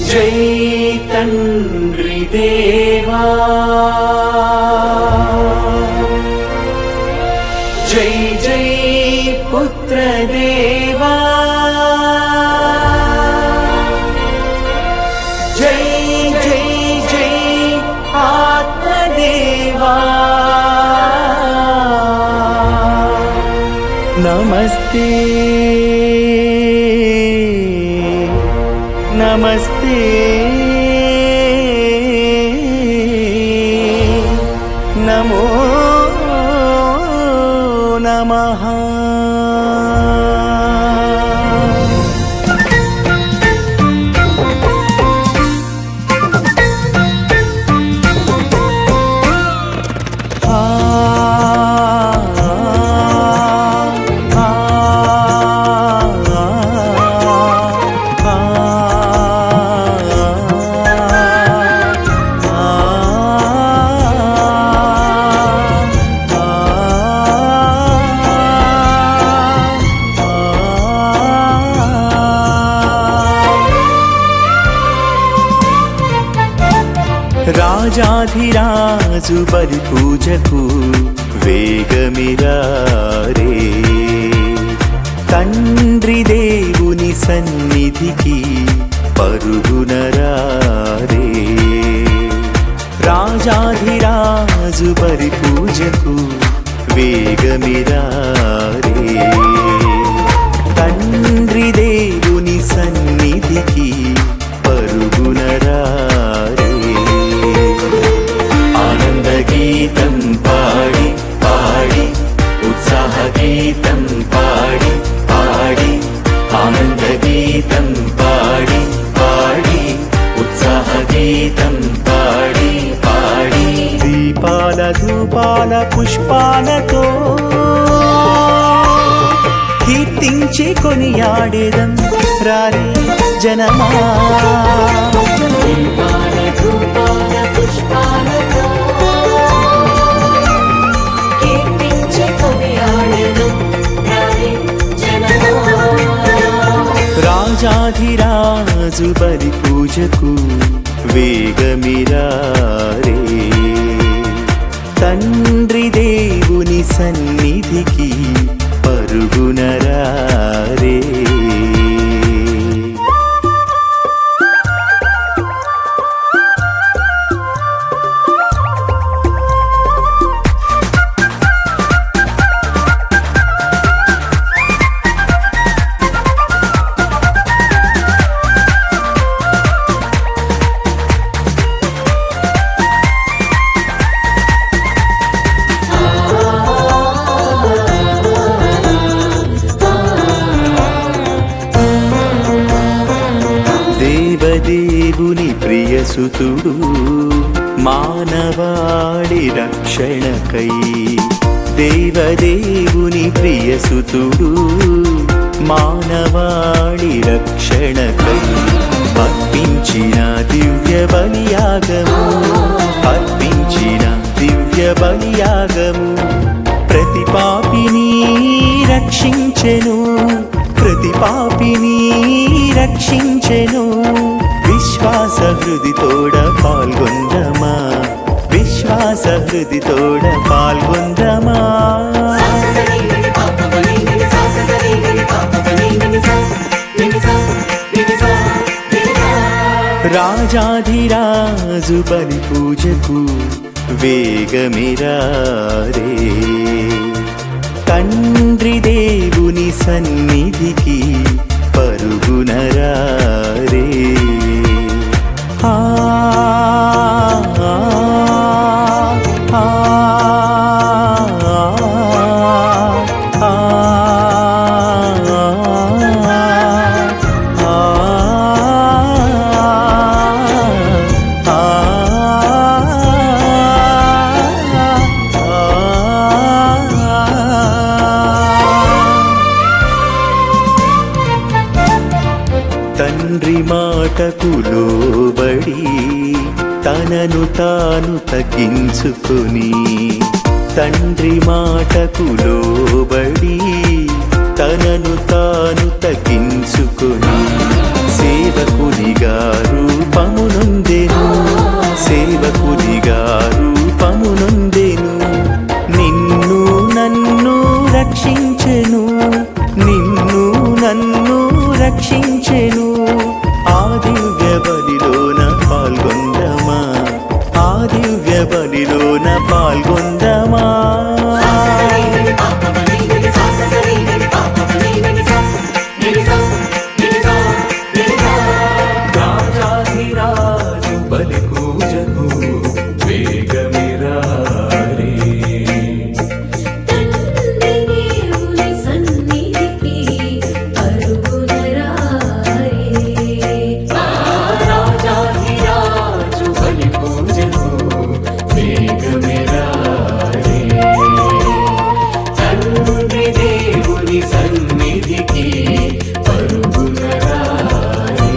జై తండ్రి దేవా జై జై పుత్ర దేవా జై జై జై ఆత్మదేవా నమస్తే నమస్తే నమో నమః రాజాధిరాజు బలి పూజకు వేగమిరారే తండ్రి దేవుని సన్నిధికి పరుగునరారే రాజాధిరాజు బలి పూజకు వేగమిరారే తండ్రి దేవుని సన్నిధికి పరుగునరారే ఆనంద గీతం పాడి పాడి ఉత్సాహ గీతం పాడి పాడి ఆనంద గీతం పాడి పాడి ఉత్సాహ గీతం పాడి పాడి దీపాల ధూపాల పుష్పాలతో కీర్తించి కొనియాడేదం రారే జనమా దీపాల ధూపాల పుష్పాలతో కీర్తించి కొనియాడెను రారే జనమా. రాజాధిరాజు బలి పూజకు వేగమిరారే తండ్రి దేవుని సన్నిధికి పరుగునరారే దేవదేవుని ప్రియసుతుడు మానవాళి రక్షణకై దేవదేవుని ప్రియసుతుడు మానవాళి రక్షణకై అర్పించిన దివ్య బలియాగము అర్పించిన దివ్య బలియాగము ప్రతి పాపిని రక్షించెను ప్రతి పాపిని రక్షించెను విశ్వాస హృదితోడ పాల్గొందమా విశ్వాస హృదితోడ పాల్గొందమా సాససరి నిని పాప బలి నిని సాససరి నిని పాప బలి నిని సా నిని సా నిని సా నిని సా. రాజాధిరాజు బలి పూజకు వేగమిరారే తండ్రి దేవుని సన్నిధికి పరుగునరారే ఆ, ఆ, ఆ, ఆ, తండ్రి మాటకు లోబడి తనను తాను తగ్గించుకొని తండ్రి మాటకు లోబడి తనను తాను తగ్గించుకొని సేవకునిగా రూపు నన్ను రక్షించెను నిన్ను నన్ను రక్షించెను ఆ దివ్య బలిలోన పాల్గొందమా ఆ దివ్య బలిలోన పాల్గొందమా రాజాధిరాజు బలి పూజకు వేగమిరారే తండ్రి దేవుని సన్నిధికి పరుగున రారే రాజాధిరాజు బలి పూజకు వేగమిరారే తండ్రి దేవుని సన్నిధికి పరుగునరారే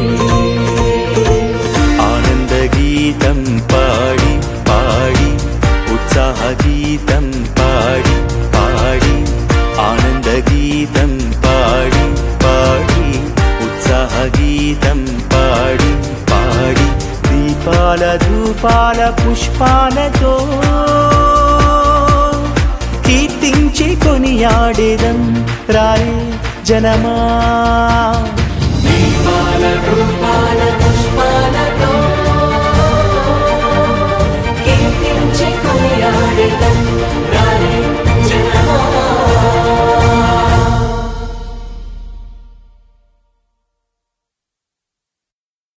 ఆనంద గీతం పాడి పాడి ఉత్సాహ గీతం పాడి పాడి ఆనంద గీతం పాడి పాడి ఉత్సాహ గీతం పాడి పాడి దీపాల ధూపాల పుష్పాలతో కీర్తించి కొనియాడేదం రాయే జనమా దీపాల రూపాలతో